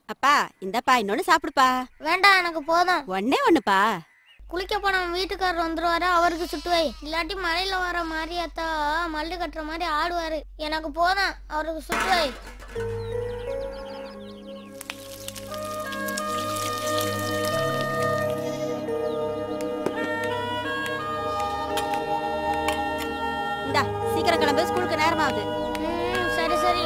அப்பா இந்தப்பா இன்னொன்னு சாப்பிடுப்பா வேண்டாம் எனக்கு போதும் ஒண்ணே ஒண்ணுப்பா குளிக்க போன வீட்டுக்காரர் வந்துருவாரு அவருக்கு சுட்டுவை இல்லாட்டி மலையில வர மாரியாத்தா மல்லு கட்டுற மாதிரி ஆடுவாரு எனக்கு போதும் அவருக்கு சுட்டுவை இந்தா சீக்கிரம் கிளம்பு ஸ்கூலுக்கு நேரமாகுது ம், சரி சரி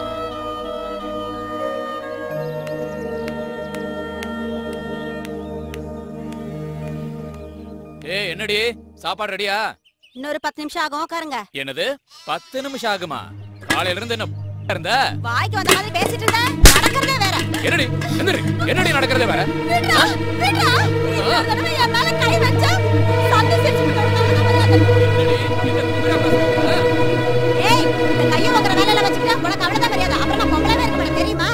ஏய் என்னடி சாப்பாடு ரெடியா இன்னொரு பத்து நிமிஷம் ஆகும் உட்காருங்க என்னது பத்து நிமிஷம் ஆகுமா காலையில இருந்து என்ன இருந்த வாய்க்கு வந்த மாதிரி பேசிட்டு இருந்த நடக்கிறதே வேற என்னடி என்னடி என்னடி நடக்கிறதே வேற விடுடா, விடுடா. இன்னொரு தடவை என் மேல கை வச்சா சண்டை செஞ்சுட்டு ஏய் இந்த கையை வாங்குற வேலையில வச்சுக்கிட்டா உனக்கு அவ்வளவுதான் மரியாதை அப்புறம் நான் பொம்பளவே இருக்க மாட்டேன் தெரியுமா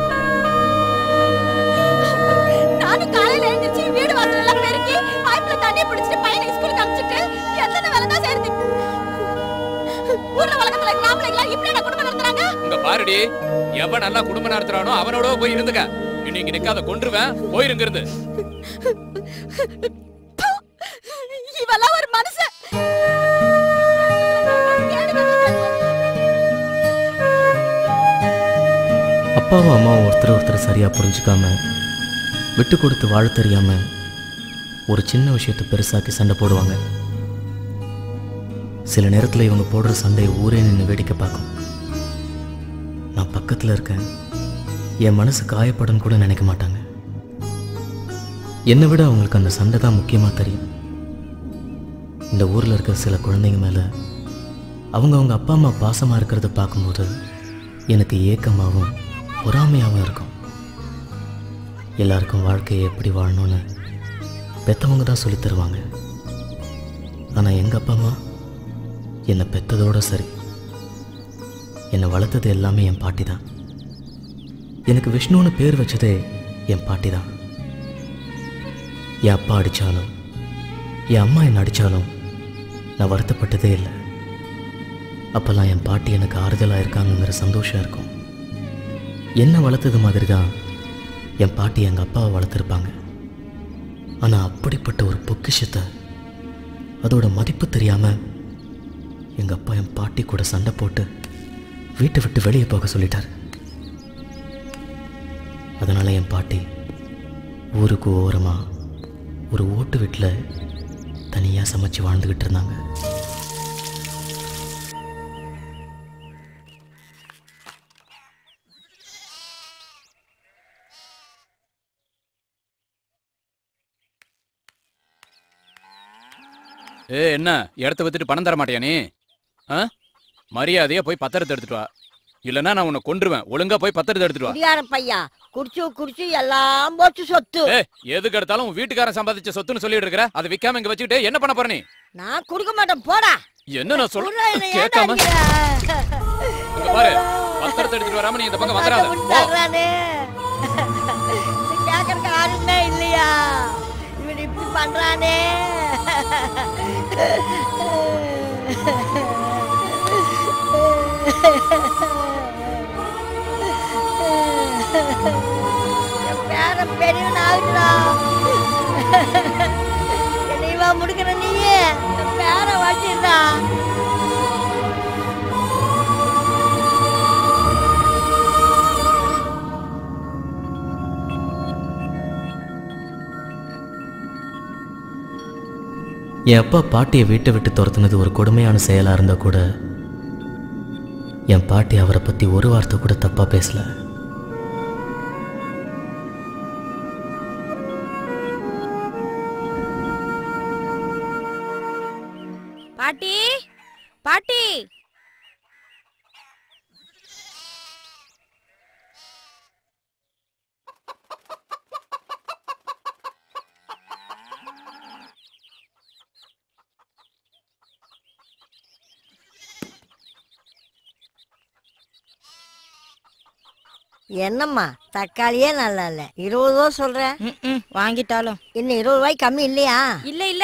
நானும் காலையில எழுந்திருச்சு வீடு வாசல் எல்லாம் பெருக்கி பைப்ல தண்ணி பிடிச்சிட்டு பையனை ஸ்கூலுக்கு அனுப்பிச்சிட்டு எத்தனை வேலை தான் செய்யறது ஊர்ல உலகத்துல இருக்கிற ஆம்பளைங்களா இப்படி என்ன குடும்பம் நடத்துறாங்க இங்க பாருடி எவன் நல்லா குடும்பம் நடத்துறானோ அவனோட போய் இருந்துக்க இன்னைக்கு நிக்காத கொன்றுவேன் போயிருங்க இருந்து இவெல்லாம் ஒரு மனுஷன் அப்பாவும் அம்மாவும் ஒருத்தர் ஒருத்தர் சரியாக புரிஞ்சுக்காம விட்டு கொடுத்து வாழ தெரியாம ஒரு சின்ன விஷயத்தை பெருசாக்கி சண்டை போடுவாங்க சில நேரத்தில் இவங்க போடுற சண்டையை ஊரே நின்று வேடிக்கை பார்க்கும் நான் பக்கத்தில் இருக்கேன் என் மனசு காயப்படும் கூட நினைக்க மாட்டாங்க என்னை விட அவங்களுக்கு அந்த சண்டை தான் முக்கியமாக தெரியும் இந்த ஊரில் இருக்கிற சில குழந்தைங்க மேலே அவங்க அவங்க அப்பா அம்மா பாசமாக இருக்கிறத பார்க்கும்போது எனக்கு ஏக்கமாகவும் பொறாமையாகவும் இருக்கும் எல்லாருக்கும் வாழ்க்கையை எப்படி வாழணும்னு பெற்றவங்க தான் சொல்லித் தருவாங்க ஆனால் எங்கள் அப்பா அம்மா என்னை பெற்றதோட சரி என்னை வளர்த்தது எல்லாமே என் பாட்டி தான் எனக்கு விஷ்ணுன்னு பேர் வச்சதே என் பாட்டி தான் என் அப்பா அடித்தாலும் என் அம்மா என்னை அடித்தாலும் நான் வருத்தப்பட்டதே இல்லை அப்போல்லாம் என் பாட்டி எனக்கு ஆறுதலாக இருக்காங்கங்கிற சந்தோஷம் இருக்கும் என்ன வளர்த்தது மாதிரி தான் என் பாட்டி எங்கள் அப்பாவை வளர்த்துருப்பாங்க ஆனால் அப்படிப்பட்ட ஒரு பொக்கிஷத்தை அதோட மதிப்பு தெரியாமல் எங்கள் அப்பா என் பாட்டி கூட சண்டை போட்டு வீட்டை விட்டு வெளியே போக சொல்லிட்டார் அதனால் என் பாட்டி ஊருக்கு ஓரமாக ஒரு ஓட்டு வீட்டில் தனியாக சமைச்சு வாழ்ந்துக்கிட்டு இருந்தாங்க ஏ என்ன இடத்த வித்துட்டு பணம் தர மாட்டியா நீ ஆ மரியாதையா போய் பத்திரத்தை எடுத்துட்டு வா இல்லைன்னா நான் உன்னை கொன்றுவேன் ஒழுங்கா போய் பத்திரத்தை எடுத்துட்டு வா குடியார பையா குடிச்சு குடிச்சு எல்லாம் போச்சு சொத்து ஏ எதுக்கு எடுத்தாலும் உன் வீட்டுக்காரன் சம்பாதிச்ச சொத்துன்னு சொல்லிட்டு இருக்கிற அதை விக்காம இங்க வச்சுக்கிட்டு என்ன பண்ண போற நீ நான் குடுக்க மாட்டேன் போடா என்ன நான் உர்ரா, சொல்றேன் என்னை ஏன்டா கேட்காம அடிக்கிற? இங்க பாரு பத்திரத்தை எடுத்துட்டு வராம நீ இந்த பக்கம் வந்துடாத போ விட்டாடுறானே. இது கேட்கறதுக்கு ஆளுமே இல்லையா இவன் இப்படி பண்றானே என் பேரன் பெரியவன் ஆகுதுடா என்னைவா முடிக்கிற நீயே என் பேரை வச்சிருந்தா என் அப்பா பாட்டியை வீட்டை விட்டு துரத்துனது ஒரு கொடுமையான செயலாக இருந்தால் கூட என் பாட்டி அவரை பற்றி ஒரு வார்த்தை கூட தப்பாக பேசல பாட்டி பாட்டி என்னம்மா தக்காளியே நல்லா இல்ல இருபது ரூபா சொல்றேன் வாங்கிட்டாலும் இன்னும் இருபது ரூபாய்க்கு கம்மி இல்லையா இல்ல இல்ல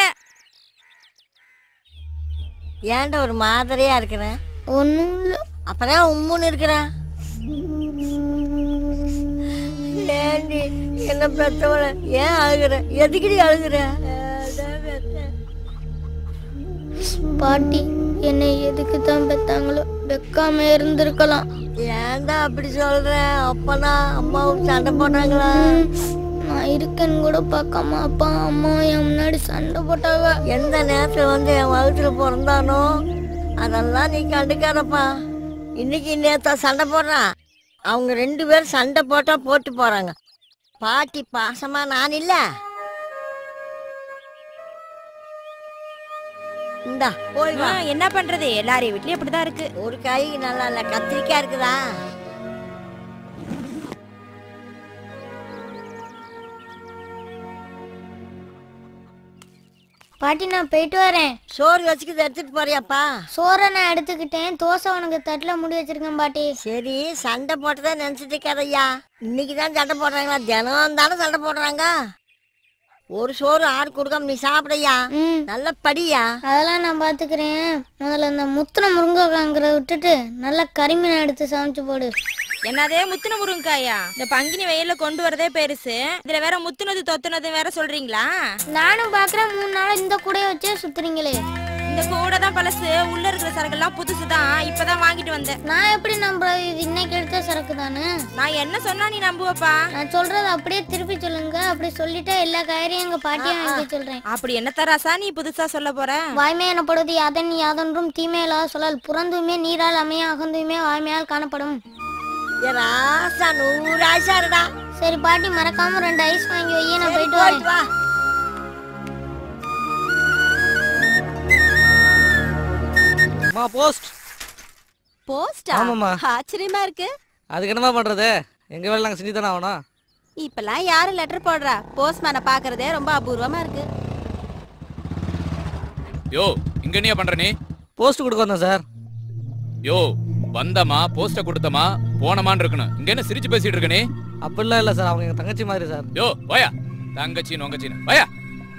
ஏன்டா ஒரு மாதிரியா இருக்கிறேன் ஒன்றும் இல்லை அப்புறம் உம்முன்னு இருக்கிறேன் ஏண்டி என்ன பெத்தவள ஏன் அழுகுற எதுக்குடி அழுகுற பாட்டி என்னை எதுக்கு தான் பெத்தாங்களோ வெக்காம இருந்திருக்கலாம் ஏன்டா அப்படி சொல்ற அப்பனா அம்மாவும் சண்டை போட்டாங்களா நான் இருக்கேன்னு கூட பார்க்காம அப்பா அம்மா என் முன்னாடி சண்டை போட்டாங்க எந்த நேரத்துல வந்து என் வகுத்துல பிறந்தானோ அதெல்லாம் நீ கண்டுக்காதப்பா இன்னைக்கு நேத்தா சண்டை போடுறான் அவங்க ரெண்டு பேரும் சண்டை போட்டா போட்டு போறாங்க பாட்டி பாசமா நான் இல்ல இந்தா போய் வா அம்மா, என்ன பண்றது எல்லாரையும் வீட்லயும் அப்படிதான் இருக்கு ஒரு காய் நல்லா இல்ல கத்திரிக்காய் இருக்குதா பாட்டி நான் போயிட்டு வரேன் சோறு வச்சுக்கிது எடுத்துட்டு போறியாப்பா சோறை நான் எடுத்துக்கிட்டேன் தோசை உனக்கு தட்டில் முடி வச்சிருக்கேன் பாட்டி சரி சண்டை போட்டதா நினைச்சிட்டு இருக்காதய்யா இன்னைக்கு தான் சண்டை போடுறாங்களா தினம் தானே சண்டை போடுறாங்க ஒரு சோறு ஆறு கொடுக்காம நீ சாப்பிடையா ம் நல்ல படியா அதெல்லாம் நான் பாத்துக்கிறேன் முதல்ல இந்த முத்துன முருங்கைக்காங்கிற விட்டுட்டு நல்லா கறிமீனை எடுத்து சமைச்சு போடு என்னதே முத்துன முருங்காயா இந்த பங்கினி வெயில்ல கொண்டு வரதே பெருசு இதுல வேற முத்துனது தொத்துனது வேற சொல்றீங்களா நானும் பாக்குறேன் மூணு நாள் இந்த கூடையை வச்சே சுத்துறீங்களே இந்த கூட தான் பழசு உள்ள இருக்கிற சரக்கெல்லாம் புதுசு தான் இப்பதான் வாங்கிட்டு வந்தேன் நான் எப்படி நம்புறது இது இன்னைக்கு எடுத்த சரக்கு தானே நான் என்ன சொன்னா நீ நம்புவப்பா நான் சொல்றத அப்படியே திருப்பி சொல்லுங்க அப்படி சொல்லிட்டு எல்லா காயரையும் எங்க பாட்டியும் வாங்கி சொல்றேன் அப்படி என்ன தராசா நீ புதுசா சொல்ல போற வாய்மை எனப்படுவது யாதன் யாதொன்றும் தீமையிலா சொல்லால் புறந்துமே நீரால் அமைய அகந்துமே வாய்மையால் காணப்படும் ஏ ராசா நூறு ஆசா இருடா சரி பாட்டி மறக்காம ரெண்டு ஐஸ் வாங்கி வையே நான் சரி, போயிட்டு வரேன் போயிட்டு வா அம்மா போஸ்ட் போஸ்டா ஆமாம்மா. ஆச்சரியமா இருக்கு அதுக்கு என்னம்மா பண்றது எங்க வேலை நாங்க செஞ்சு தானே ஆகணும் இப்பெல்லாம் யாரு லெட்டர் போடுறா போஸ்ட்மேனை பாக்குறதே ரொம்ப அபூர்வமா இருக்கு யோ இங்க என்னையா பண்ற நீ போஸ்ட் கொடுக்க வந்தேன் சார் யோ வந்தமா போஸ்ட கொடுத்தமா போனமான்னு இருக்கணும் இங்க என்ன சிரிச்சு பேசிட்டு இருக்க நீ அப்படிலாம் இல்லை சார் அவங்க எங்க தங்கச்சி மாதிரி சார் யோ வாயா தங்கச்சி நொங்கச்சின்னு வாயா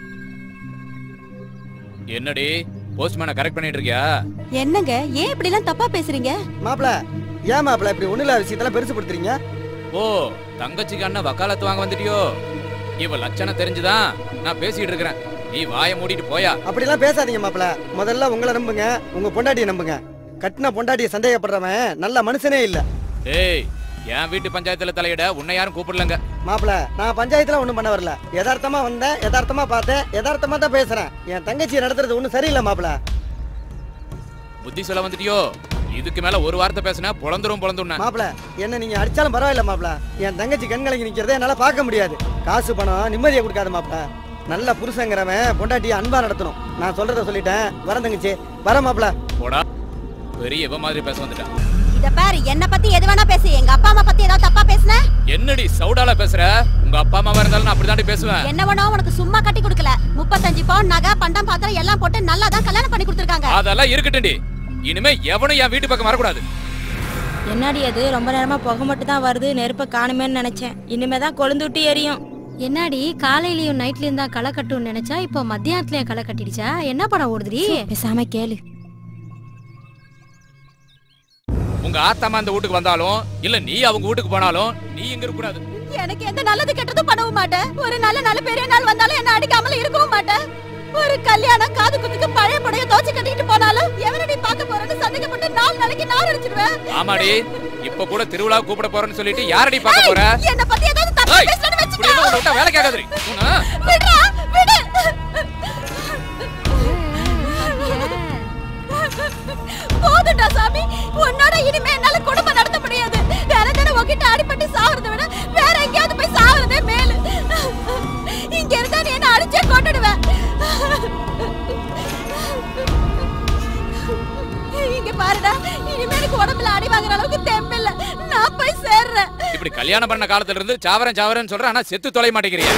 என்னடி போஸ்ட்மேனை கரெக்ட் பண்ணிட்டு இருக்கியா என்னங்க ஏன் இப்படி எல்லாம் தப்பா பேசுறீங்க மாப்பிள ஏன் மாப்பிள இப்படி ஒண்ணு இல்லாத விஷயத்தெல்லாம் பெருசுப்படுத்துறீங்க ஓ தங்கச்சிக்கு அண்ணன் வக்காலத்து வாங்க வந்துட்டியோ இவ லட்சணம் தெரிஞ்சுதான் நான் பேசிட்டு இருக்கிறேன் நீ வாயை மூடிட்டு போயா அப்படிலாம் பேசாதீங்க மாப்பிள முதல்ல உங்களை நம்புங்க உங்க பொண்டாட்டியை நம்புங்க கட்டின பொண்டாட்டியை சந்தேகப்படுறவன் நல்ல மனுஷனே இல்ல டேய் என் வீட்டு பஞ்சாயத்துல தலையிட உன்னை யாரும் கூப்பிடலங்க மாப்பிள நான் பஞ்சாயத்துல ஒண்ணும் பண்ண வரல யதார்த்தமா வந்தேன் யதார்த்தமா பார்த்தேன் யதார்த்தமா தான் பேசுறேன் என் தங்கச்சி நடத்துறது ஒண்ணும் சரியில்லை மாப்பிள புத்தி சொல்ல வந்துட்டியோ இதுக்கு மேல ஒரு வார்த்தை பேசினா பொழந்துரும் பொழந்துண்ண மாப்பிள என்ன நீங்க அடிச்சாலும் பரவாயில்ல மாப்பிள என் தங்கச்சி கண்கலங்கி நிக்கிறதை என்னால பார்க்க முடியாது காசு பணம் நிம்மதியை கொடுக்காது மாப்பிள நல்ல புருஷங்கிறவன் பொண்டாட்டியை அன்பா நடத்தணும் நான் சொல்றத சொல்லிட்டேன் வர தங்கச்சி வர மாப்பிள போடா பெரிய இவ மாதிரி பேச வந்துட்டான் இத பாரு என்ன பத்தி எது வேணா பேசு எங்க அப்பா அம்மா பத்தி ஏதாவது தப்பா பேசுன என்னடி சவுடால பேசுற உங்க அப்பா அம்மாவா இருந்தாலும் நான் அப்படிதாண்டி பேசுவேன் என்ன வேணா உனக்கு சும்மா கட்டி கொடுக்கல முப்பத்தஞ்சு பவுன் நகை பண்டம் பாத்திரம் எல்லாம் போட்டு நல்லா தான் கல்யாணம் பண்ணி கொடுத்துருக்காங்க அதெல்லாம் இருக்கட்டும்டி இனிமே எவனும் என் வீட்டு பக்கம் வரக்கூடாது என்னடி அது ரொம்ப நேரமா புகை மட்டும் தான் வருது நெருப்ப காணுமேன்னு நினைச்சேன் இனிமே தான் கொழுந்து விட்டு எரியும் என்னடி காலையிலயும் நைட்லயும் தான் களை கட்டும்னு நினைச்சா இப்போ மத்தியானத்துலயும் களை கட்டிடுச்சா என்ன படம் ஓடுதுடி பேசாம கேளு உங்க ஆத்தாமா அந்த வீட்டுக்கு வந்தாலும் இல்ல நீ அவங்க வீட்டுக்கு போனாலும் நீ இங்க இருக்க கூடாது எனக்கு எந்த நல்லது கெட்டதும் பண்ணவும் மாட்டேன் ஒரு நல்ல நல்ல பெரிய நாள் வந்தாலும் என்ன அடிக்காமல இருக்கவும் மாட்டேன் ஒரு கல்யாணம் காது குத்துக்கு பழைய படைய தோச்சு கட்டிக்கிட்டு போனாலும் எவனடி பார்க்க போறேன்னு சந்தேகப்பட்டு நாலு நாளைக்கு நான் அடிச்சிடுவேன் ஆமாடி இப்ப கூட திருவிழா கூப்பிட போறேன்னு சொல்லிட்டு யாரடி பார்க்க போற என்ன பத்தி ஏதாவது தப்பா ஏய், பேசணும்னு இப்படி எல்லாம் உன்னை விட்டா வேலை கேட்காதுடி உன்னை விடுறா விடு போதும்டா சாமி உன்னோட இனிமே என்னால குடும்பம் நடத்த முடியாது வேற தானே உன்கிட்ட அடிபட்டு சாவறதை விட வேற எங்கேயாவது போய் சாவறதே மேலு இங்க இருந்தா நீ என்ன அடிச்சே கொண்டுடுவேன் இங்க பாருடா இனிமே எனக்கு உடம்புல அடி வாங்குற அளவுக்கு தெம்பில்ல நான் போய் சேர்றேன் இப்படி கல்யாணம் பண்ண காலத்துல இருந்து சாவரன் சாவரன் சொல்ற ஆனா செத்து தொலை மாட்டேங்கிறிய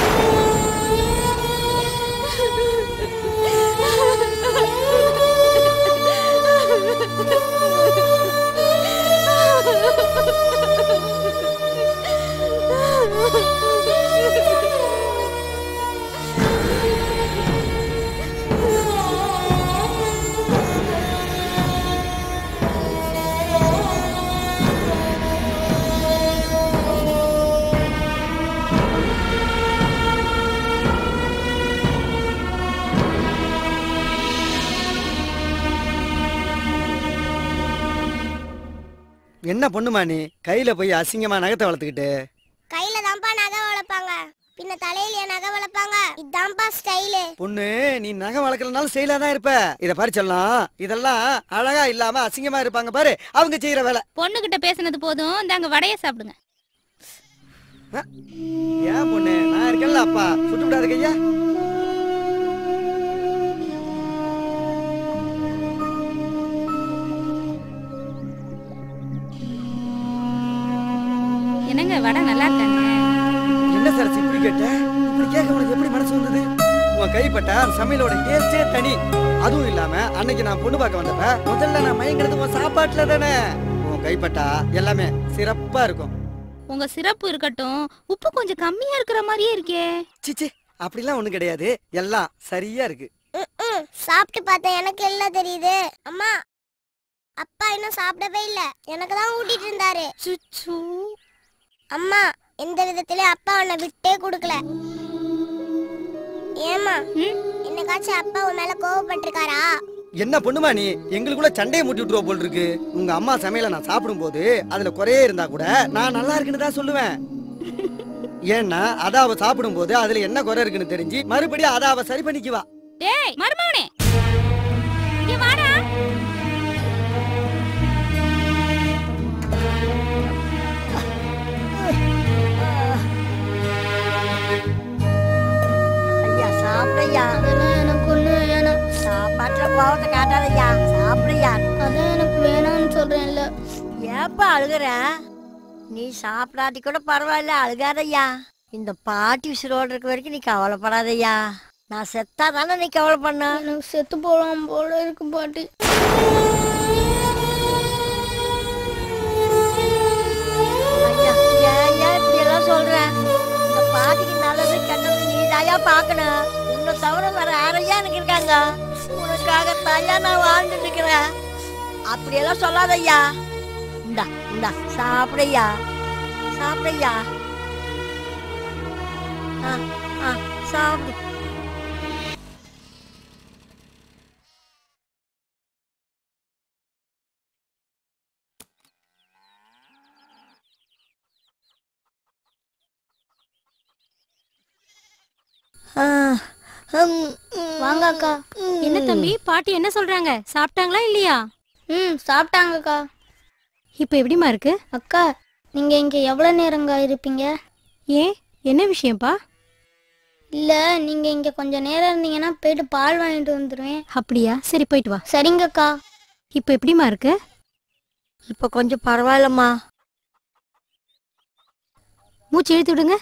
என்ன பொண்ணுமா நீ கையில போய் அசிங்கமா நகத்தை வளர்த்துக்கிட்டு கையில தான்ப்பா நகை வளர்ப்பாங்க பின்ன தலையில நகை வளர்ப்பாங்க இதான்ப்பா ஸ்டைலு பொண்ணு நீ நகை வளர்க்கலனாலும் செயலா தான் இருப்ப இத பாரு சொல்லலாம் இதெல்லாம் அழகா இல்லாம அசிங்கமா இருப்பாங்க பாரு அவங்க செய்யற வேலை பொண்ணுகிட்ட பேசுனது போதும் இந்தாங்க வடைய சாப்பிடுங்க ஏன் பொண்ணு நான் இருக்கேன்ல அப்பா சுட்டு விடாத கையா என்னங்க வடை நல்லா இருக்காங்க என்ன சார் இப்படி கேட்ட இப்படி கேட்க உனக்கு எப்படி மனசு வந்தது உன் கைப்பட்ட அந்த சமையலோட டேஸ்டே தனி அதுவும் இல்லாம அன்னைக்கு நான் பொண்ணு பார்க்க வந்தப்ப முதல்ல நான் மயங்கிறது உன் சாப்பாட்டுல தானே உன் கைப்பட்டா எல்லாமே சிறப்பா இருக்கும் உங்க சிறப்பு இருக்கட்டும் உப்பு கொஞ்சம் கம்மியா இருக்கிற மாதிரியே இருக்கே சிச்சி அப்படிலாம் ஒண்ணும் கிடையாது எல்லாம் சரியா இருக்கு சாப்பிட்டு பார்த்தேன் எனக்கு எல்லாம் தெரியுது அம்மா அப்பா இன்னும் சாப்பிடவே இல்ல எனக்கு தான் ஊட்டிட்டு இருந்தாரு சுச்சு அம்மா எந்த விதத்திலயும் அப்பா உன்னை விட்டே கொடுக்கல ஏமா என்னைக்காச்சும் அப்பா உன் மேல கோவப்பட்டிருக்காரா என்ன பொண்ணுமா நீ எங்களுக்குள்ள சண்டையை மூட்டி விட்டுருவ போல் இருக்கு உங்க அம்மா சமையல நான் சாப்பிடும் போது அதுல குறையே இருந்தா கூட நான் நல்லா இருக்குன்னு தான் சொல்லுவேன் ஏன்னா அத அவ சாப்பிடும் போது அதுல என்ன குறை இருக்குன்னு தெரிஞ்சு மறுபடியும் அத அவ சரி பண்ணிக்குவா டேய் மருமகனே இங்க வாடா ஐயா சாப்பிடையா அதெல்லாம் எனக்கு ஒண்ணு வேணாம் சாப்பாட்டுல கோவத்தை காட்டாதய்யா சாப்பிடையா அதான் எனக்கு வேணாம்னு சொல்றேன்ல ஏப்பா அழுகுற நீ சாப்பிடாட்டி கூட பரவாயில்ல அழுகாதய்யா இந்த பாட்டி உசுரோடு இருக்க வரைக்கும் நீ கவலைப்படாதய்யா நான் செத்தா தானே நீ கவலைப்பண்ண எனக்கு செத்து போலாம் போல இருக்கு பாட்டி ஐயா ஏன் ஏன் இப்படி எல்லாம் சொல்ற இந்த பாட்டிக்கு நல்லது கெட்டது நீ தாயா பார்க்கணும் உன்னை தவிர வேற யாரையா எனக்கு இருக்காங்க உனக்காக தாயா நான் வாழ்ந்துட்டு இருக்கிறேன் அப்படியெல்லாம் சொல்லாதய்யா இந்தா இந்தா சாப்பிடையா சாப்பிடையா ஆ ஆ சாப்பிடு ஆ, ஹம், ம், வாங்க அக்கா என்ன தம்பி பாட்டி என்ன சொல்றாங்க சாப்பிட்டாங்களா இல்லையா ம் சாப்பிட்டாங்கக்கா இப்போ எப்படிமா இருக்கு அக்கா நீங்க இங்க எவ்வளவு நேரங்க இருப்பீங்க ஏன் என்ன விஷயம்ப்பா இல்ல நீங்க இங்க கொஞ்ச நேரம் இருந்தீங்கன்னா போயிட்டு பால் வாங்கிட்டு வந்துருவேன் அப்படியா சரி போயிட்டு வா சரிங்கக்கா இப்போ எப்படிமா இருக்கு இப்ப கொஞ்சம் பரவாயில்லம்மா மூச்சு இழுத்து விடுங்க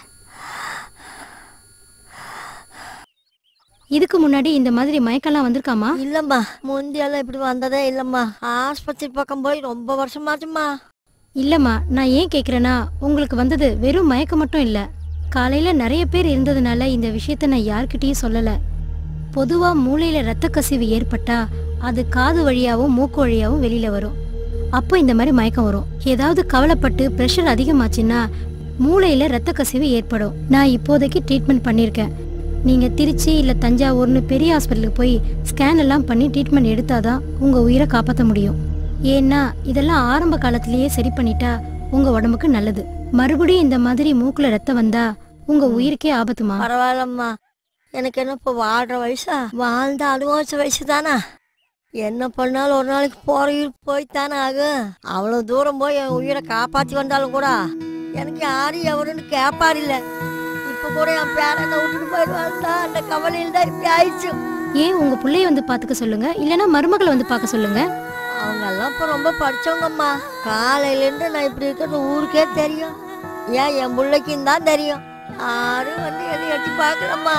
இதுக்கு முன்னாடி இந்த மாதிரி மயக்கம்லாம் வந்திருக்காமா இல்லம்மா முந்தியெல்லாம் இப்படி வந்ததே இல்லம்மா ஆஸ்பத்திரி பக்கம் போய் ரொம்ப வருஷமாச்சும்மா இல்லம்மா நான் ஏன் கேக்குறேன்னா உங்களுக்கு வந்தது வெறும் மயக்கம் மட்டும் இல்ல காலையில நிறைய பேர் இருந்ததுனால இந்த விஷயத்த நான் யார்கிட்டயும் சொல்லல பொதுவா மூளையில ரத்த கசிவு ஏற்பட்டா அது காது வழியாவும் மூக்கு வழியாவும் வெளியில வரும் அப்போ இந்த மாதிரி மயக்கம் வரும் ஏதாவது கவலைப்பட்டு ப்ரெஷர் அதிகமாச்சுன்னா மூளையில ரத்த கசிவு ஏற்படும் நான் இப்போதைக்கு ட்ரீட்மெண்ட் பண்ணியிருக்கேன் நீங்க திருச்சி இல்ல தஞ்சாவூர்னு பெரிய ஹாஸ்பிட்டலுக்கு போய் ஸ்கேன் எல்லாம் பண்ணி ட்ரீட்மெண்ட் எடுத்தாதான் உங்க உயிரை காப்பாற்ற முடியும் ஏன்னா இதெல்லாம் ஆரம்ப காலத்திலேயே சரி பண்ணிட்டா உங்க உடம்புக்கு நல்லது மறுபடியும் இந்த மாதிரி மூக்குல ரத்தம் வந்தா உங்க உயிருக்கே ஆபத்துமா பரவாயில்லம்மா எனக்கு என்ன இப்போ வாழ்ற வயசா வாழ்ந்த அனுபவிச்ச வயசு தானே என்ன பண்ணாலும் ஒரு நாளைக்கு போற உயிர் போய்த்தானே ஆகும் அவ்வளவு தூரம் போய் என் உயிரை காப்பாத்தி வந்தாலும் கூட எனக்கு யாரும் எவருன்னு கேட்பார் இல்ல இப்ப கூட என் பேரனை விட்டுட்டு போயிடுவாங்க அந்த கவலையில் தான் இப்படி ஆயிடுச்சு ஏன் உங்க பிள்ளைய வந்து பாத்துக்க சொல்லுங்க இல்லனா மருமகளை வந்து பார்க்க சொல்லுங்க அவங்க எல்லாம் இப்ப ரொம்ப படிச்சவங்கம்மா காலையில இருந்து நான் இப்படி இருக்கிறது ஊருக்கே தெரியும் ஏன் என் பிள்ளைக்கும் தான் தெரியும் யாரும் வந்து எதை எட்டி பார்க்கலம்மா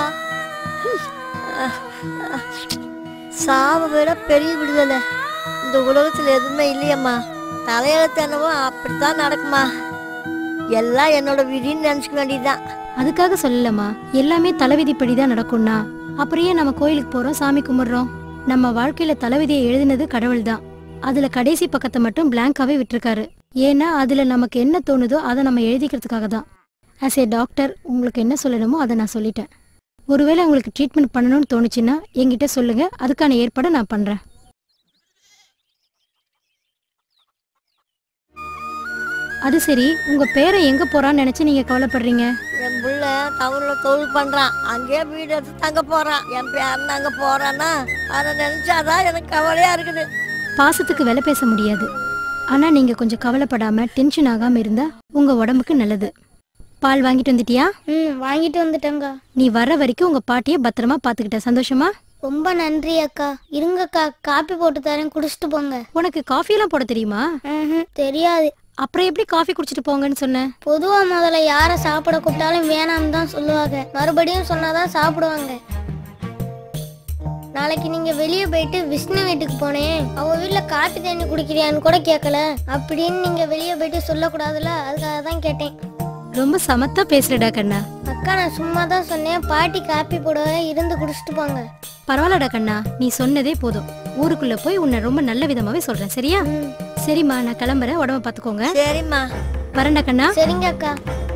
சாவை விட பெரிய விடுதலை இந்த உலகத்துல எதுவுமே இல்லையம்மா தலையெழுத்து என்னவோ அப்படித்தான் நடக்குமா எல்லாம் என்னோட விதின்னு நினைச்சுக்க வேண்டியதுதான் அதுக்காக சொல்லலமா எல்லாமே தலைவிதிப்படி தான் நடக்கும்னா அப்புறம் ஏன் நம்ம கோயிலுக்கு போறோம் சாமி கும்பிடுறோம் நம்ம வாழ்க்கையில தலைவிதியை எழுதினது கடவுள் தான் அதுல கடைசி பக்கத்தை மட்டும் பிளாங்காவே விட்டிருக்காரு ஏன்னா அதுல நமக்கு என்ன தோணுதோ அதை நம்ம எழுதிக்கிறதுக்காக தான் ஆஸ் ஏ டாக்டர் உங்களுக்கு என்ன சொல்லணுமோ அதை நான் சொல்லிட்டேன் ஒருவேளை உங்களுக்கு ட்ரீட்மெண்ட் பண்ணணும்னு தோணுச்சுன்னா என்கிட்ட சொல்லுங்க அதுக்கான ஏற்பாடை நான் பண்றேன் அது சரி உங்க பேரை எங்க போறான்னு நினைச்சு நீங்க கவலைப்படுறீங்க என் புள்ள டவுன்ல தொழில் பண்றான் அங்கேயே வீடு எடுத்து தங்க போறான் என் பேரன் அங்க போறான்னா அதை நினைச்சாதான் எனக்கு கவலையா இருக்குது பாசத்துக்கு விலை பேச முடியாது ஆனா நீங்க கொஞ்சம் கவலைப்படாம டென்ஷன் ஆகாம இருந்தா உங்க உடம்புக்கு நல்லது பால் வாங்கிட்டு வந்துட்டியா ம் வாங்கிட்டு வந்துட்டேங்க நீ வர்ற வரைக்கும் உங்க பாட்டிய பத்திரமா பாத்துக்கிட்ட சந்தோஷமா ரொம்ப நன்றி அக்கா இருங்கக்கா காப்பி போட்டு தரேன் குடிச்சிட்டு போங்க உனக்கு காஃபி எல்லாம் போட தெரியுமா ம்ஹும், தெரியாது அப்புறம் எப்படி காஃபி குடிச்சிட்டு போங்கன்னு சொன்ன பொதுவா முதல்ல யாரை சாப்பிட கூப்பிட்டாலும் வேணாம்னு தான் சொல்லுவாங்க மறுபடியும் சொன்னாதான் சாப்பிடுவாங்க நாளைக்கு நீங்க வெளியே போயிட்டு விஷ்ணு வீட்டுக்கு போனேன் அவ வீட்ல காப்பி தண்ணி குடிக்கிறியான்னு கூட கேட்கல அப்படின்னு நீங்க வெளியே போயிட்டு சொல்லக்கூடாதுல அதுக்காக தான் கேட்டேன் ரொம்ப சமத்தா பேசுறடா கண்ணா அக்கா நான் சும்மா தான் சொன்னேன் பாட்டி காப்பி போட இருந்து குடிச்சிட்டு போங்க பரவாயில்லடா கண்ணா நீ சொன்னதே போதும் ஊருக்குள்ள போய் உன்னை ரொம்ப நல்ல விதமாவே சொல்றேன் சரியா சரிம்மா நான் கிளம்புறேன் உடம்ப பாத்துக்கோங்க சரிம்மா வரேன்டா கண்ணா சரிங்க அக்கா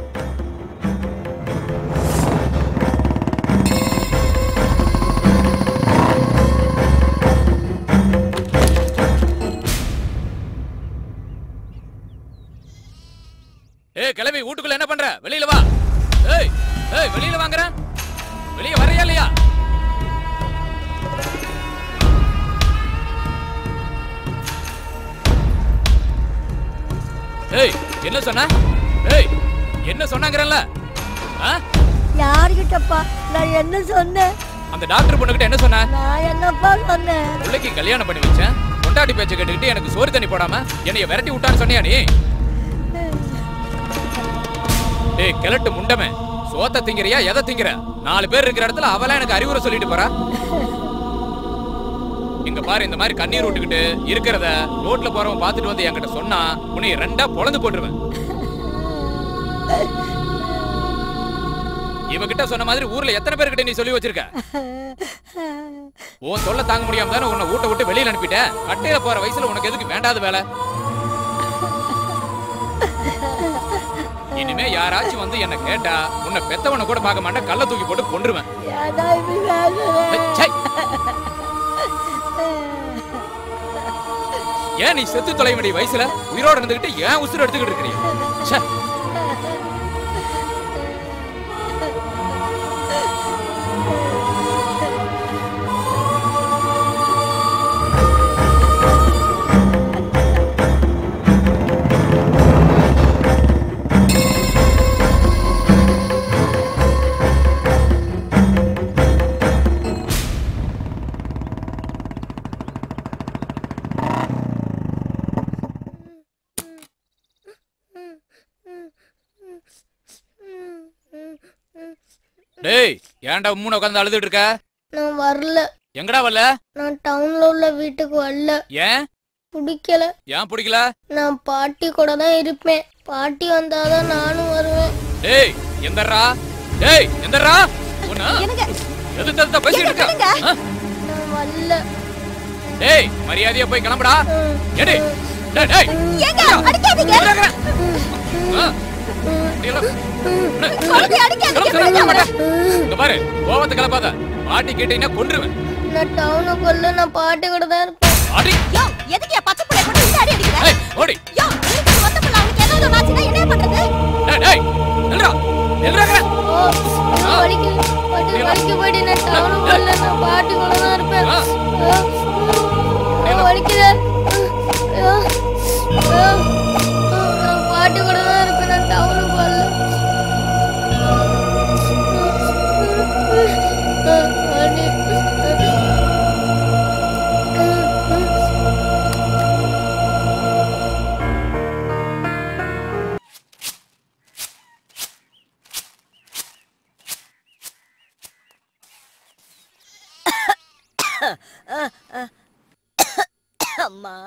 ஏய் கிளம்பி வீட்டுக்குள்ள என்ன பண்ற வெளியில வா ஏய் ஏய் வெளியில வாங்குற வெளிய வரையா இல்லையா ஏய் என்ன சொன்ன ஏய் என்ன சொன்னாங்கறல்ல ஆ? யாருகிட்டப்பா நான் என்ன சொன்னேன் அந்த டாக்டர் பொண்ணுகிட்ட என்ன சொன்ன நான் என்னப்பா சொன்னேன் பிள்ளைக்கு கல்யாணம் பண்ணி வச்சேன் பொண்டாட்டி பேச்ச கேட்டுக்கிட்டு எனக்கு சோறு தண்ணி போடாம என்னைய விரட்டி விட்டான்னு சொன்னியா நீ டேய் கிழட்டு முண்டமே சோத்த திங்கிறியா எதை திங்கிற நாலு பேர் இருக்கிற இடத்துல அவளா எனக்கு அறிவுரை சொல்லிட்டு போறா இங்க பாரு இந்த மாதிரி கண்ணீர் விட்டுக்கிட்டு இருக்கிறத ரோட்ல போறவன் பார்த்துட்டு வந்து என்கிட்ட சொன்னா உன்னை ரெண்டா பொழந்து போட்டுருவேன் இவகிட்ட சொன்ன மாதிரி ஊர்ல எத்தனை பேர்கிட்ட நீ சொல்லி வச்சிருக்க உன் தொல்லை தாங்க முடியாம தானே உன்னை வீட்டை விட்டு வெளியில அனுப்பிட்டேன் கட்டையில போற வயசுல உனக்கு எதுக்கு வேண்டாத வேலை இனிமே யாராச்சும் வந்து என்ன கேட்டா உன்னை பெத்தவனை கூட பார்க்க மாட்டேன் கல்ல தூக்கி போட்டு கொன்றுவேன் ஏடா இப்படி பேசுற? ச்சை. ஏன் நீ செத்து தொலைய வேண்டிய வயசுல உயிரோட இருந்துகிட்டு ஏன் உசுறு எடுத்துக்கிட்டு இருக்கிறீங்க ச்சே. டேய் ஏன்டா உம்முன்னு உட்காந்து அழுதுட்டு இருக்க நான் வரல எங்கடா வரல நான் டவுன்ல உள்ள வீட்டுக்கு வரல ஏன் பிடிக்கல ஏன் பிடிக்கல நான் பாட்டி கூட தான் இருப்பேன் பாட்டி வந்தாதான் நானும் வருவேன் டேய் எந்தர்ரா டேய் எந்தர்ரா உன்ன எது தடுத்த பேசிட்டு இருக்க ஆ? நான் வரல டேய் மரியாதையா போய் கிளம்புடா ஏடி டேய் டேய் ஏங்க அடிக்காதீங்க ஆ. டேய், குழந்தைய அடிக்காதீங்க கிளம்பு, கிளம்ப மாட்டேன். இங்க பாரு கோவத்தை கிளப்பாத பாட்டி கேட்டீங்கன்னா கொன்றுவேன் நான் டவுனுக்குள்ள நான் பாட்டி கூட தான் இருப்பேன் அடி யோ எதுக்கு என் பச்சை புள்ளைய கொண்டு இந்த அடி அடிக்கிற ஏய் ஓடி யோ இருக்கிற மொத்த புள்ள அவனுக்கு ஏதாவது ஒண்ணு ஆச்சுன்னா என்ன பண்றது டேய் டேய் நில்றா நில்றா ஓ, நான் வலிக்கு பாட்டி வலிக்கு போயிட்டு நான் டவுனுக்குள்ள நான் பாட்டி கூட தான் இருப்பேன் ஆ. ஆ, ஆ, வலிக்குது ஐயோ, ஐயோ, நான் பாட்டி கூட தான் இருப்பேன் நான் டவுனுக்கு வரல ஆ, பாட்டி. அம்மா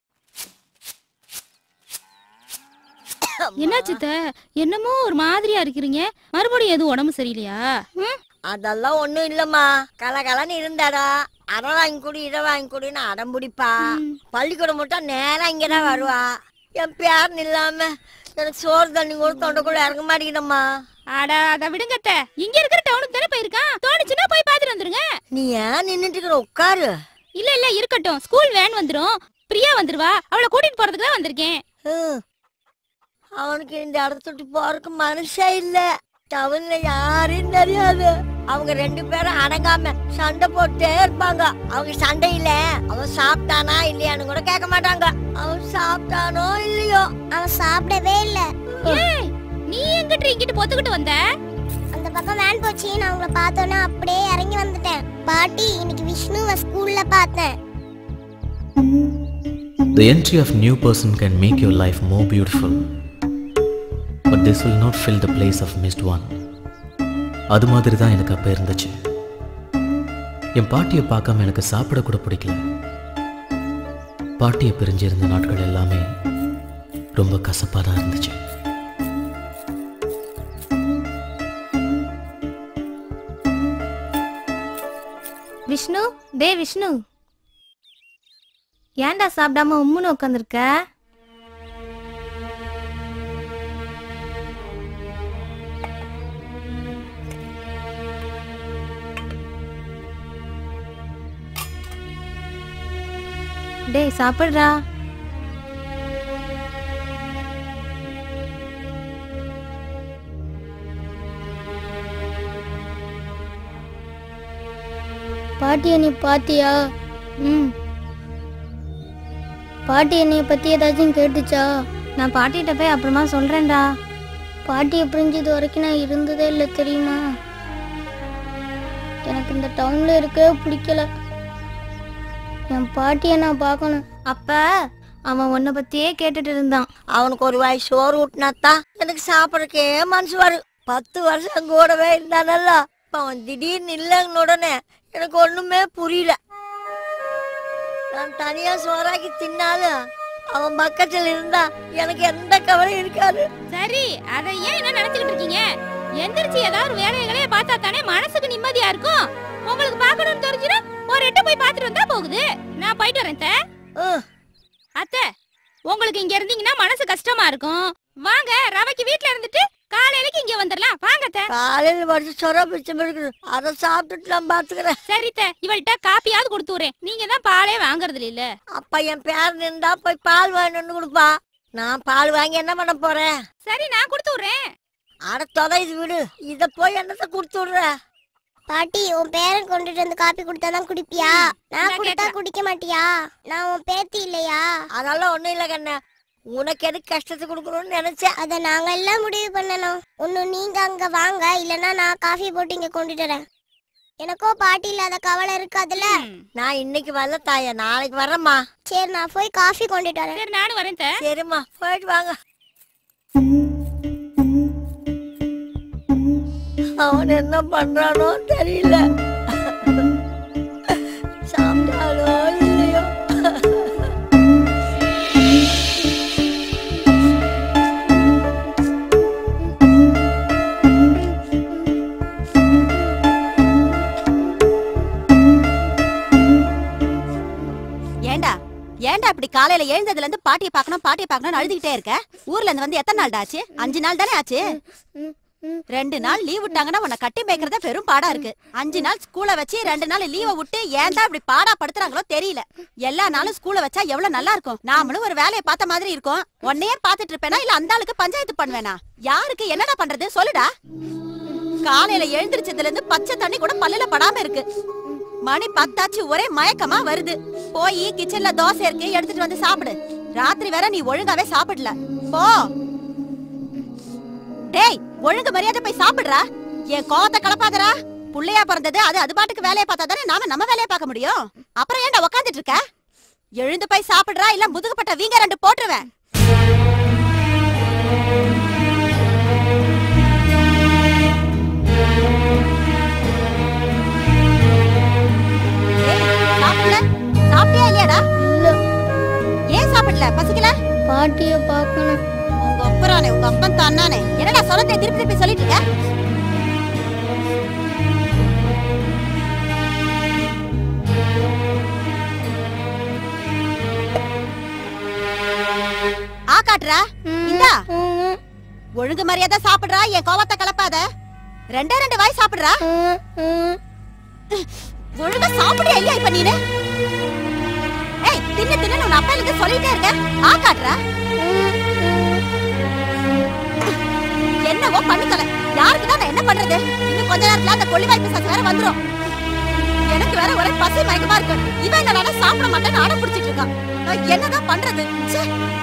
என்னாச்சு அத்தை? என்னமோ ஒரு மாதிரியா இருக்கிறீங்க மறுபடியும் எதுவும் உடம்பு சரியில்லையா ம்? அதெல்லாம் ஒண்ணும் இல்லம்மா கலகலன்னு இருந்தாடா அரை வாங்கி கொடு இதை வாங்கி கொடுன்னு அடம் பிடிப்பா பள்ளிக்கூடம் மட்டும் நேரா இங்கதான் வருவா என் பேரன் இல்லாம எனக்கு சோறு தண்ணி கூட தொண்டைக்குள்ள இறங்க மாட்டேங்குதம்மா அட அத விடுங்க அத்தை. இங்க இருக்கிற டவுனுக்கு தானே போயிருக்கான் தோணுச்சுன்னா போய் பாத்துட்டு வந்துருங்க நீ ஏன் நின்னுட்டு இருக்கிற உட்காரு இல்ல இல்ல இருக்கட்டும் ஸ்கூல் வேன் வந்துரும் பிரியா வந்துருவா அவளை கூட்டிட்டு போறதுக்கு தான் வந்திருக்கேன் ஹம். அவனுக்கு இந்த இடத்த விட்டு போறதுக்கு மனசே இல்ல டவுன்ல யாரையும் தெரியாது அவங்க ரெண்டு பேரும் அடங்காம சண்டை போட்டே இருப்பாங்க அவங்க சண்டையில அவன் சாப்பிட்டானா இல்லையான்னு கூட கேட்க மாட்டாங்க அவன் சாப்பிட்டானோ இல்லையோ அவன் சாப்பிடவே இல்ல ஏய் நீ எங்கிட்ட இங்கிட்டு பொத்துக்கிட்டு வந்த அந்த பக்கம் வேன் போச்சு நான் உங்களை பார்த்தோன்னே அப்படியே இறங்கி வந்துட்டேன் பாட்டி இன்னைக்கு விஷ்ணுவை ஸ்கூல்ல பார்த்தேன் The entry of new person can make your life more beautiful. But this will not fill the place of missed one. அது மாதிரி தான் எனக்கு அப்போ இருந்துச்சு என் பாட்டியை பார்க்காம எனக்கு சாப்பிட கூட பிடிக்கல பாட்டியை பிரிஞ்சிருந்த நாட்கள் எல்லாமே ரொம்ப கசப்பாக தான் இருந்துச்சு விஷ்ணு டே விஷ்ணு ஏன்டா சாப்பிடாம உம்முன்னு உட்காந்துருக்க டேய் சாப்பிடுறா பாட்டி என்னை பாத்தியா ம் பாட்டி என்னைய பத்தி ஏதாச்சும் கேட்டுச்சா நான் பாட்டிகிட்ட போய் அப்புறமா சொல்றேன்டா பாட்டியை பிரிஞ்சது வரைக்கும் நான் இருந்ததே இல்லை தெரியுமா எனக்கு இந்த டவுன்ல இருக்கவே பிடிக்கல என் பாட்டியை நான் பார்க்கணும் அப்ப அவன் உன்னை பத்தியே கேட்டுட்டு இருந்தான் அவனுக்கு ஒரு வாய் சோறு ஊட்டினாத்தான் எனக்கு சாப்பிடறக்கே மனசு வரும் பத்து வருஷம் கூடவே இருந்தானல்ல இப்ப அவன் திடீர்னு இல்லைன்னு உடனே எனக்கு ஒண்ணுமே புரியல நான் தனியா சோறாக்கி தின்னாலும் அவன் பக்கத்துல இருந்தா எனக்கு எந்த கவலையும் இருக்காது சரி அத ஏன் என்ன நினைச்சுக்கிட்டு இருக்கீங்க எந்திரிச்சு ஏதாவது ஒரு வேலைகளே பார்த்தா தானே மனசுக்கு நிம்மதியா இருக்கும் உங்களுக்கு பார்க்கணும்னு தெரிஞ்சுனா ஒரு எட்டு போய் பார்த்துட்டு வந்தா போகுது நான் போயிட்டு வரேன் அத்தை. ம். அத்தை உங்களுக்கு இங்க இருந்தீங்கன்னா மனசு கஷ்டமா இருக்கும் வாங்க ரவைக்கு வீட்ல இருந்துட்டு காலையிலக்கு இங்க வந்துடலாம் வாங்க அத்தை. காலையில படிச்சு சொர பிச்சம் இருக்குது அதை சாப்பிட்டுட்டு நான் பாத்துக்கிறேன் சரி அத்தை, இவள்கிட்ட காப்பியாவது கொடுத்து விடுறேன் நீங்க தான் பாலே வாங்குறது இல்ல அப்ப என் பேர் நின்றா போய் பால் வாங்கிட்டு கொடுப்பா நான் பால் வாங்கி என்ன பண்ண போறேன் சரி நான் கொடுத்து விடுறேன் அட தொலைது விடு இத போய் என்னத்த கொடுத்து விடுற பாட்டி உன் பேரன் கொண்டுட்டு வந்து காப்பி கொடுத்தாதான் குடிப்பியா நான் நான் கொடுத்தா கேட்கறேன். குடிக்க மாட்டியா நான் உன் பேத்தி இல்லையா அதெல்லாம் ஒண்ணும் இல்ல கண்ணு உனக்கு எதுக்கு கஷ்டத்தை கொடுக்கணும்னு நினைச்சேன் அத நாங்க எல்லாம் முடிவு பண்ணணும் ஒண்ணு நீங்க அங்க வாங்க இல்லனா நான் காஃபி போட்டு இங்க கொண்டுட்டு வரேன் எனக்கோ பாட்டி இல்லாத கவலை இருக்காதுல்ல ம். நான் இன்னைக்கு வரல தாயா நாளைக்கு வரேம்மா சரி நான் போய் காஃபி கொண்டுட்டு வரேன் சரி நானும் வரேன் அத்தை. சரிம்மா போயிட்டு வாங்க அவன் என்ன பண்றானோ தெரியல சாப்பிட்டாலோ இல்லையோ ஏண்டா ஏண்டா இப்படி காலையில எழுந்ததுல இருந்து பாட்டியை பார்க்கணும் பாட்டியை பார்க்கணும் அழுதுகிட்டே இருக்க ஊர்ல இருந்து வந்து எத்தனை நாள் ஆச்சு அஞ்சு நாள் தானே ஆச்சு ரெண்டு நாள் லீவ் விட்டாங்கன்னா உன்னை கட்டி மேய்க்கிறதே பெரும் பாடா இருக்கு அஞ்சு நாள் ஸ்கூல வச்சு ரெண்டு நாள் லீவை விட்டு ஏன் தான் இப்படி பாடா படுத்துறாங்களோ தெரியல எல்லா நாளும் ஸ்கூல வச்சா எவ்வளவு நல்லா இருக்கும் நாமளும் ஒரு வேலையை பார்த்த மாதிரி இருக்கும் உன்னையே பார்த்துட்டு இருப்பேனா இல்ல அந்த ஆளுக்கு பஞ்சாயத்து பண்ணுவேனா யாருக்கு என்னடா பண்றது சொல்லுடா காலையில எழுந்திருச்சதுல இருந்து பச்சை தண்ணி கூட பல்லுல படாம இருக்கு மணி பத்தாச்சு ஒரே மயக்கமா வருது போய் கிச்சன்ல தோசை இருக்கு எடுத்துட்டு வந்து சாப்பிடு ராத்திரி வேற நீ ஒழுங்காவே சாப்பிடல போ டேய் ஒழுங்கு மரியாதை போய் சாப்பிடுறா என் கோவத்தை கலப்பாதடா புள்ளையா பிறந்தது அது அது பாட்டுக்கு வேலையை பார்த்தா தானே நாம நம்ம வேலையை பார்க்க முடியும் அப்புறம் ஏன்டா உக்காந்துட்டு இருக்க எழுந்து போய் சாப்பிடுறா இல்ல முதுகுப்பட்ட வீங்க ரெண்டு போட்டுருவேன் ஏய், சாப்பிடல சாப்பிட்டியா இல்லையாடா இல்ல ஏன் சாப்பிடல பசிக்கல பாட்டிய பார்க்கணும் உங்க அப்பறானே உங்க அப்பன் தானானே என்னடா சொல்லத்தை திருப்பி திருப்பி சொல்லிட்டு இருக்க ஆ காட்டுறா இந்தா ம், ஒழுங்கு மரியாதை சாப்பிடுறா என் கோவத்தை கலப்பாத ரெண்டே ரெண்டு வாய் சாப்பிடுறா ம், ம். ஒழுங்கா சாப்பிடுறியா இல்லையா இப்ப நீனு ஏய் தின்னு தின்னு உன் அப்பா எனக்கு சொல்லிட்டே இருக்க ஆ காட்டுறா தான் பண்ணி தலை யாருக்கு தான் நான் என்ன பண்றது இன்னும் கொஞ்ச நேரத்துல அந்த கொள்ளி வாய்ப்பு சத்து வேற வந்துரும் எனக்கு வேற ஒரே பசி மயக்கமா இருக்கு இவன் என்னடா சாப்பிட மாட்டேன்னு அடம் பிடிச்சிட்டு இருக்கான் நான் என்னதான் பண்றது ச்சே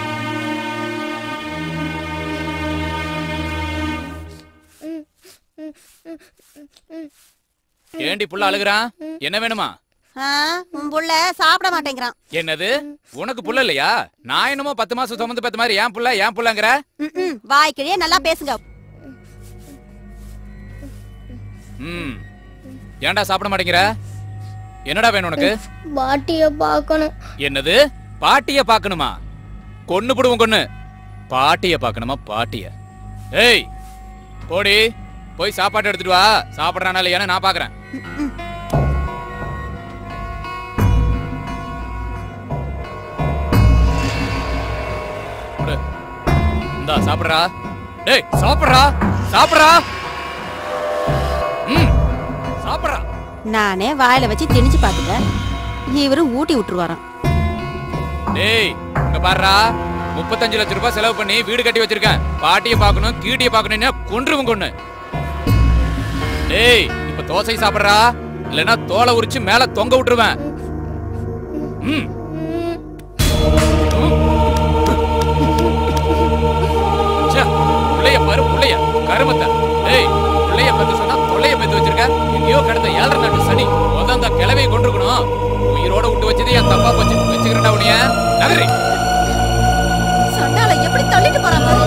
ஏண்டி புள்ள அழுகுறான் என்ன வேணுமா ஆ, உன் புள்ள சாப்பிட மாட்டேங்கிறான் என்னது உனக்கு புள்ள இல்லையா நான் என்னமோ பத்து மாசம் சுமந்து பெத்த மாதிரி ஏன் புள்ள ஏன் புள்ளங்கிற ம்ம். வாய்க்கிழியே நல்லா பேசுங்க ம் ஏன்டா சாப்பிட மாட்டேங்கிற என்னடா வேணும் உனக்கு பாட்டிய பார்க்கணும் என்னது பாட்டிய பார்க்கணுமா கொன்னு போடுவோம் கொன்னு பாட்டிய பார்க்கணுமா பாட்டிய ஏய் போடி போய் சாப்பாடு எடுத்துட்டு வா சாப்பிடுறானா இல்லையான்னு நான் பாக்குறேன் கொடு. இந்தா சாப்பிடுறா டேய் சாப்பிடுறா சாப்பிடுறா ம் சாப்பிடுறா நானே வாயில வச்சு திணிச்சு பாத்துட்டேன் இவரு ஊட்டி விட்டுருவாராம் டேய் இங்க பாருடா முப்பத்தஞ்சு லட்சம் ரூபாய் செலவு பண்ணி வீடு கட்டி வச்சிருக்கேன் பாட்டிய பார்க்கணும் கீட்டிய பார்க்கணும்னு கொன்றுவும் கொண்டு டேய் இப்ப தோசை சாப்பிடுறா இல்லைன்னா தோலை உரிச்சு மேல தொங்க விட்டுருவேன் ம் ச்சே, புள்ளைய பாரு புள்ளைய கருமத்தை டேய் புள்ளைய பத்தி சொன்னா தொல்லைய பத்தி வச்சிருக்க எங்கேயோ கிடந்த ஏழரை நாட்டு சனி முத அந்த கிளவையை கொண்டிருக்கணும் உயிரோட விட்டு வச்சது என் தப்பா போச்சு வச்சுக்கிறேன்டா உனிய நகரி சண்டால எப்படி தள்ளிட்டு போறான் பாரு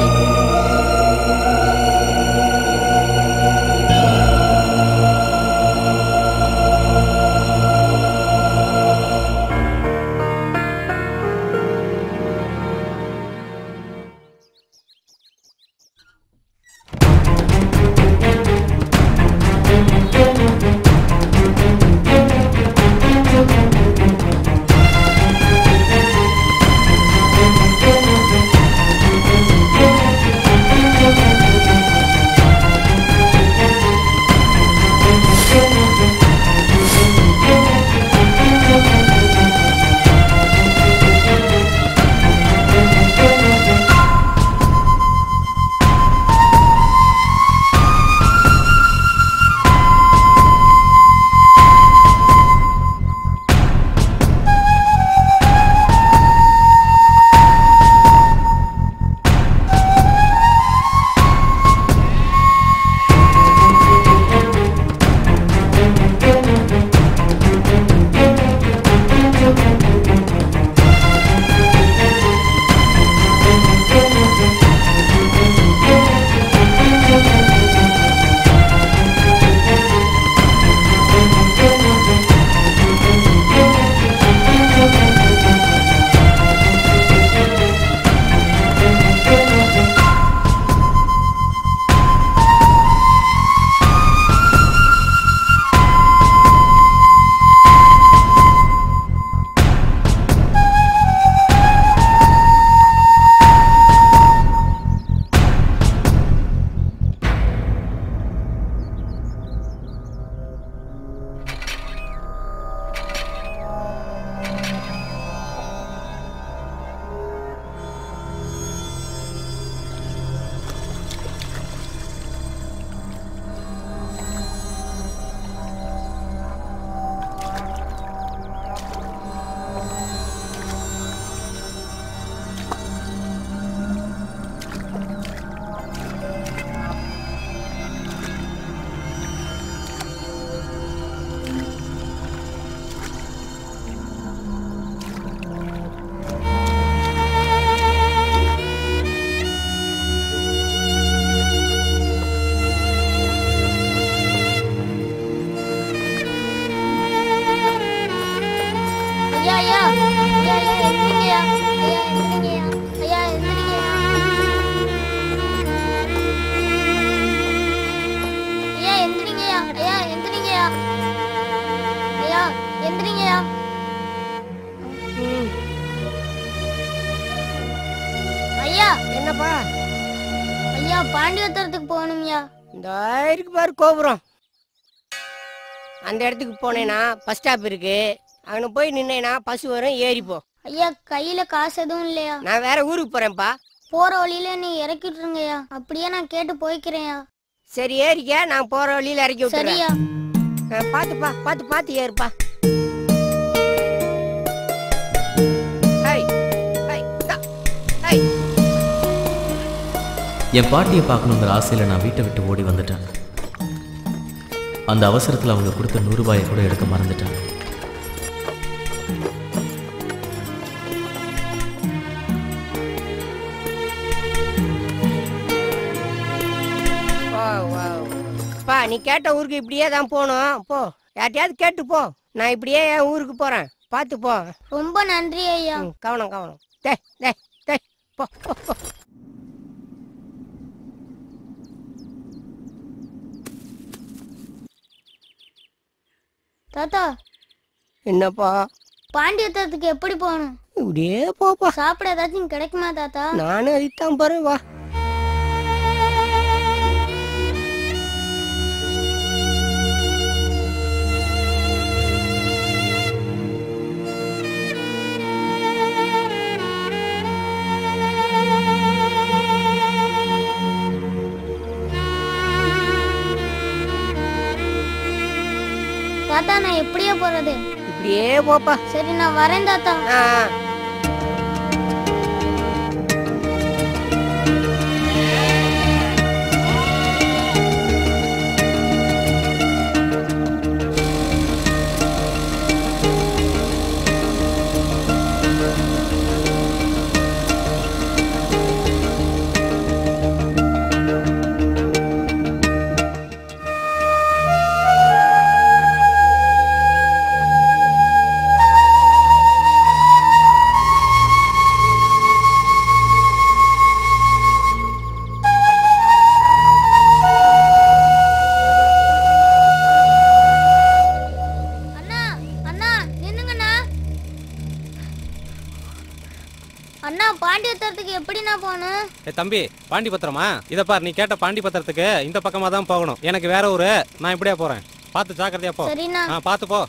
ஐயா ஐயா ஐயா ஐயா எந்திரிங்கய்யா ஐயா எந்திரிங்கய்யா ஐயா எந்திரிங்கய்யா ஐயா எந்திரிங்கய்யா ஐயா எந்திரிங்கய்யா ஐயா எந்திரிங்கய்யா ஐயா என்னப்பா ஐயா பாண்டியத்தரத்துக்கு போகணும்யா இந்த இருக்கு பாரு கோபுரம் அந்த இடத்துக்கு போனேன்னா பஸ் ஸ்டாப் இருக்கு அங்கே போய் நின்னேன்னா பஸ் வரும் ஏறிப்போ ஐயா கையில காசு எதுவும் இல்லையா நான் வேற ஊருக்கு போறேன்ப்பா போற வழியில நீ இறக்கி விட்டுருங்கய்யா அப்படியே நான் கேட்டு போய்க்கிறேன்யா சரி ஏறிக்க நான் போற வழியில இறக்கி விட்டுறேன் சரியா அஹ், பாத்துப்பா பாத்து பாத்து ஏறுப்பா ஹை, ஹை, தா, ஹை. என் பாட்டியை பார்க்கணுங்கிற ஆசையில் நான் வீட்டை விட்டு ஓடி வந்துட்டேன் அந்த அவசரத்தில் அவங்க கொடுத்த நூறு ரூபாயை கூட எடுக்க மறந்துட்டேன் வா, வா. பா நீ கேட்ட ஊருக்கு இப்படியே தான் போகணும் போ யார்ட்டையாவது கேட்டு போ நான் இப்படியே என் ஊருக்கு போறேன் பார்த்து போ ரொம்ப நன்றி ஐயா ம், கவனம் கவனம் டே டே டே போ போ, போ. தாத்தா என்னப்பா பாண்டியத்தத்துக்கு எப்படி போகணும் இப்படியே போப்பா சாப்பிட ஏதாச்சும் கிடைக்குமா தாத்தா நானும் அதுதான் போறேன் வா தாத்தா நான் எப்படியே போறது இப்படியே போப்பா சரி நான் வரேன் தாத்தா ஆ அண்ணா அண்ணா நின்னுங்கண்ணா அண்ணா பாண்டியத்தத்துக்கு எப்படிண்ணா போகணும் ஏ தம்பி பாண்டி பத்திரமா இதை பார் நீ கேட்ட பாண்டி பத்திரத்துக்கு இந்த பக்கமாக தான் போகணும் எனக்கு வேற ஊரு நான் இப்படியே போறேன் பார்த்து ஜாக்கிரதையா போ சரிண்ணா ஆ பார்த்து போ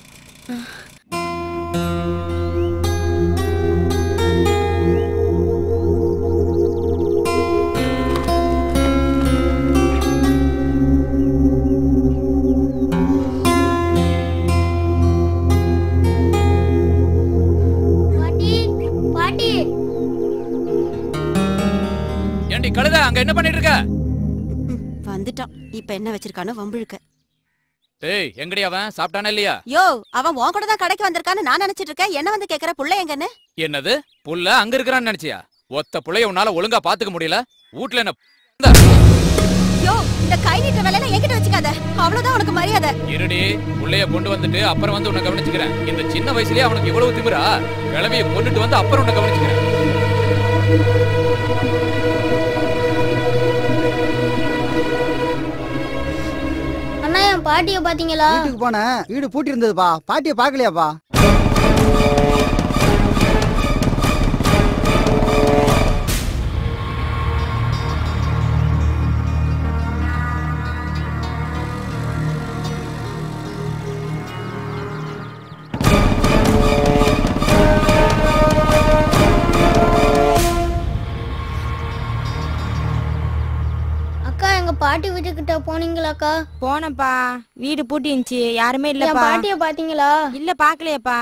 பாட்டி பாட்டி ஏண்டி கழுத அங்க என்ன பண்ணிட்டு இருக்க வந்துட்டான் இப்ப என்ன வச்சிருக்கானோ வம்பிழுக்க டேய் எங்கடி அவன் சாப்பிட்டானா இல்லையா யோ அவன் உன் கூட தான் கடைக்கு வந்திருக்கான்னு நான் நினைச்சிட்டு இருக்கேன் என்ன வந்து கேக்குற புள்ள எங்கன்னு என்னது புள்ள அங்க இருக்கிறான்னு நினைச்சியா ஒத்த புள்ளைய உன்னால ஒழுங்கா பாத்துக்க முடியல வீட்ல என்ன யோ இந்த கை நீட்ட வேலையில என்கிட்ட வச்சுக்காத அவ்வளவுதான் உனக்கு மரியாதை இருடி புள்ளைய கொண்டு வந்துட்டு அப்புறம் வந்து உன்னை கவனிச்சுக்கிறேன் இந்த சின்ன வயசுலயே அவனுக்கு இவ்வளவு திமிரா கிளவிய கொண்டுட்டு வந்து அப்புறம் உன்னை கவனிச்சுக்கிறேன் அண்ணா என் பாட்டிய பாத்தீங்களா வீட்டுக்கு போனேன் வீடு பூட்டி இருந்ததுப்பா பாட்டியை பார்க்கலையாப்பா அக்கா எங்க பாட்டி வீட்டுக்கிட்ட போனீங்களாக்கா போனப்பா வீடு பூட்டி இருந்துச்சு யாருமே என் இல்லப்பா பாட்டிய பாத்தீங்களா இல்ல பாக்கலையப்பா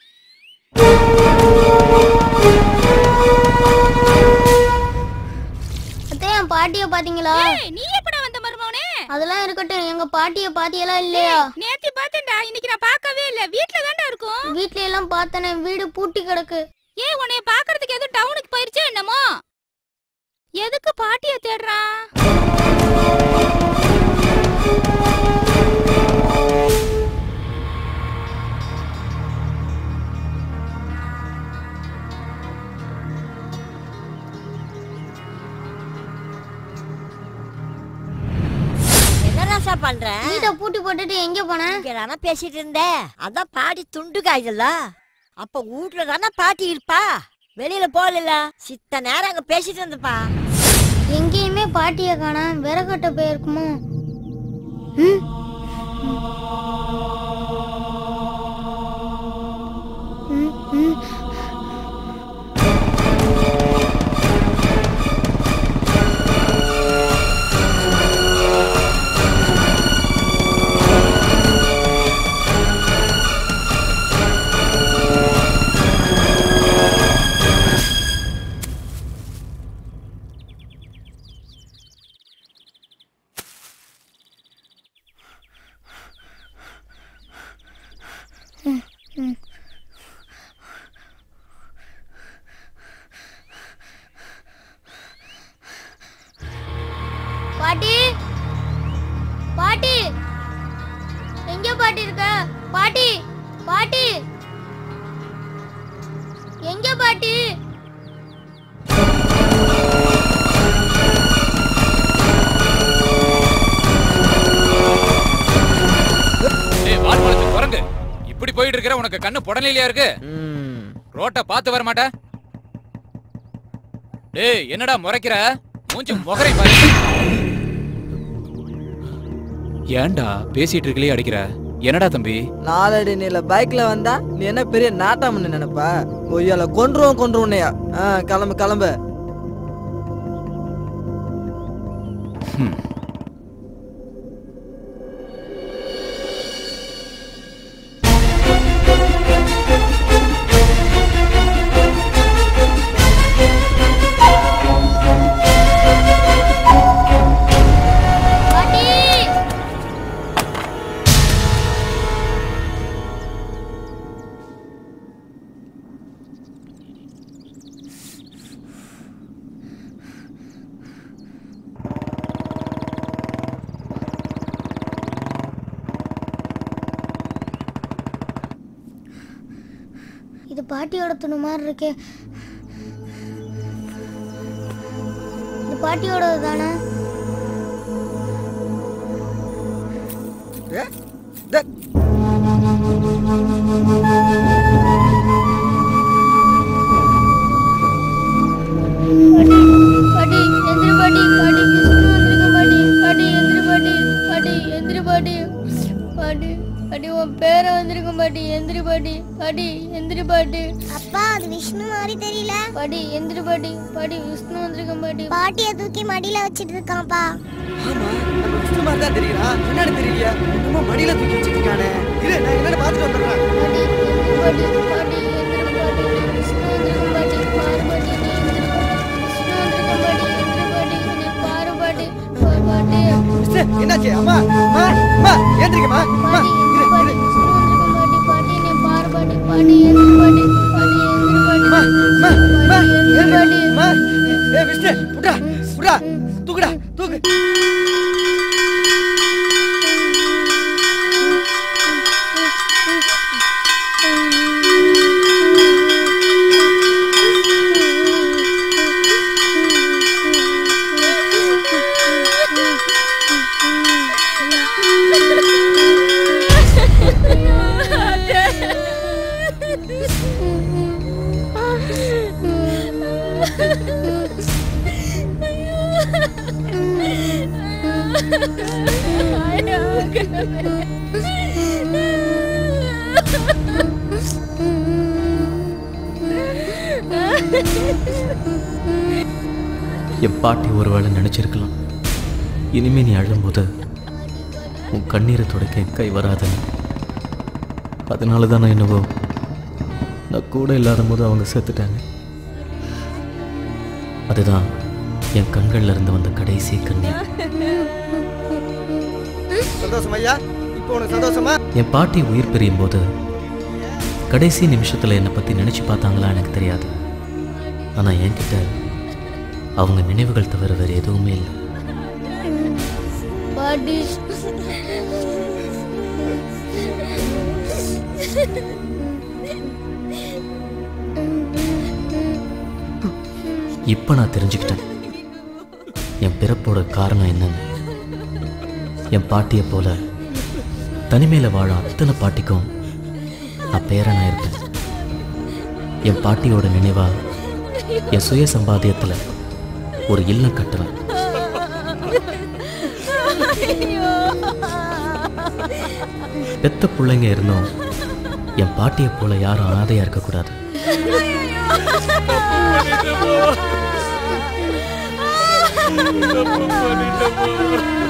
அத்தை என் பாட்டிய பாத்தீங்களா நீ எப்படா வந்த மருமவனே அதெல்லாம் இருக்கட்டும் எங்க பாட்டிய பாத்தியெல்லாம் இல்லையா நேத்து பார்த்தேன்டா இன்னைக்கு நான் பார்க்கவே இல்ல வீட்ல தான்டா இருக்கும் வீட்ல எல்லாம் பார்த்தனே வீடு பூட்டி கிடக்கு ஏன் உன்னைய பாக்குறதுக்கு எதுவும் டவுனுக்கு போயிருச்சோ என்னமோ எதுக்கு பாட்டிய தேடுறான் என்ன ராசா பண்ற வீட்டை பூட்டி போட்டுட்டு எங்க போன இங்க தானே பேசிட்டு இருந்தேன் அதான் பாட்டி துண்டு காய்தல்ல அப்ப வீட்டுல தானே பாட்டி இருப்பா வெளியில போகல சித்த நேரம் அங்க பேசிட்டு இருந்தப்பா எங்கேயுமே பாட்டிய காணோம் விறகட்ட போயிருக்குமோ ம்? ம், ம். பாட்டி எங்க பாட்டி இருக்க பாட்டி பாட்டி எங்க பாட்டி டேய் வால் முளைச்சு குரங்கு இப்படி போயிட்டு இருக்கிற உனக்கு கண்ணு புடலையிலயா இருக்கு ரோட்ட பார்த்து வர மாட்ட டேய் என்னடா முறைக்கிற மூஞ்சி முகரை பாரு ஏன்டா பேசிட்டு இருக்கலையே அடிக்கிற என்னடா தம்பி நாலடி நீல பைக்ல வந்தா நீ என்ன பெரிய நாட்டாமன்னு நினைப்பா ஒய்யால கொன்றுவோம் கொன்றுவோன்னையா ஆ கிளம்பு கிளம்பு ஹம். பாட்டி இது பாட்டியோட துணி மாதிரி இருக்கே இது பாட்டியோடது தானே ஏ, டே, பாட்டி எந்திரி பாட்டி பாட்டி விஷ்ணு வந்திருக்க பாட்டி பாட்டி எந்திரி பாட்டி பாட்டி எந்திரி பாட்டி பாட்டி பாட்டி உன் பேரை வந்திருக்கும் பாட்டி எந்திரி பாட்டி பாட்டி எந்திரி பாட்டி அப்பா அது விஷ்ணு மாதிரி தெரியல பாட்டி எந்திரி பாட்டி பாட்டி விஷ்ணு வந்திருக்கும் பாட்டி பாட்டிய தூக்கி மடியில வச்சிட்டு இருக்கான்ப்பா ஆமா நம்ம விஷ்ணு மாதிரி தான் தெரியுறான் என்னன்னு தெரியலையா என்னமோ மடியில தூக்கி வச்சுட்டு இருக்கானே இரு நான் என்னன்னு பார்த்துட்டு வந்துடுறேன் பாட்டி எந்திரி பாட்டி பாட்டி எந்திரி பாட்டி விஷ்ணு வந்திருக்கும் பாட்டி பாரு பாட்டி நீ எந்திரி பாட்டி விஷ்ணு வந்திருக்கும் பாட்டி எந்திரி பாட்டி நீ பாரு பாட்டி பாரு பாட்டி மிஸ்டர், என்னாச்சு அம்மா அம்மா அம்மா ஏந்திரிக்கம்மா அம்மா இரு இரு விஷ்ணு வந்திருக்கும் பாட்டி பாட்டி நீ பாரு பாட்டி பாட்டி எந்திரி பாட்டி பாட்டி எந்திரி பாட்டி அம்மா அம்மா அம்மா பாட்டி எந்திரி ஏந்திரி பாட்டி அம்மா ஏ மிஸ்டர் புடா புடா தூக்குடா தூக்கு என் பாட்டி ஒருவேளை நினைச்சிருக்கலாம் இனிமே நீ அழும்போது உன் கண்ணீரை துடைக்க என் கை வராதுன்னு அதனால தான் நான் என்னவோ நான் கூட இல்லாத போது அவங்க செத்துட்டாங்க அதுதான் என் கண்கள்ல இருந்து வந்த கடைசி கண்ணீர் சந்தோஷம் ஐயா இப்போ உனக்கு சந்தோஷமா என் பாட்டி உயிர் பிரியும் போது கடைசி நிமிஷத்தில் என்னை பற்றி நினச்சி பார்த்தாங்களா எனக்கு தெரியாது ஆனால் என்கிட்ட அவங்க நினைவுகள் தவிர வேறு எதுவுமே இல்லை பாட்டி இப்போ நான் தெரிஞ்சுக்கிட்டேன் என் பிறப்போட காரணம் என்னன்னு என் பாட்டியை போல தனிமையில் வாழ அத்தனை பாட்டிக்கும் நான் பேரனா இருப்பேன் என் பாட்டியோட நினைவா என் சுய சம்பாத்தியத்தில் ஒரு இல்லம் கட்டுறேன் பெத்த பிள்ளைங்க இருந்தோம் என் பாட்டியை போல யாரும் அனாதையா இருக்கக்கூடாது தப்பு பண்ணிட்டோமோ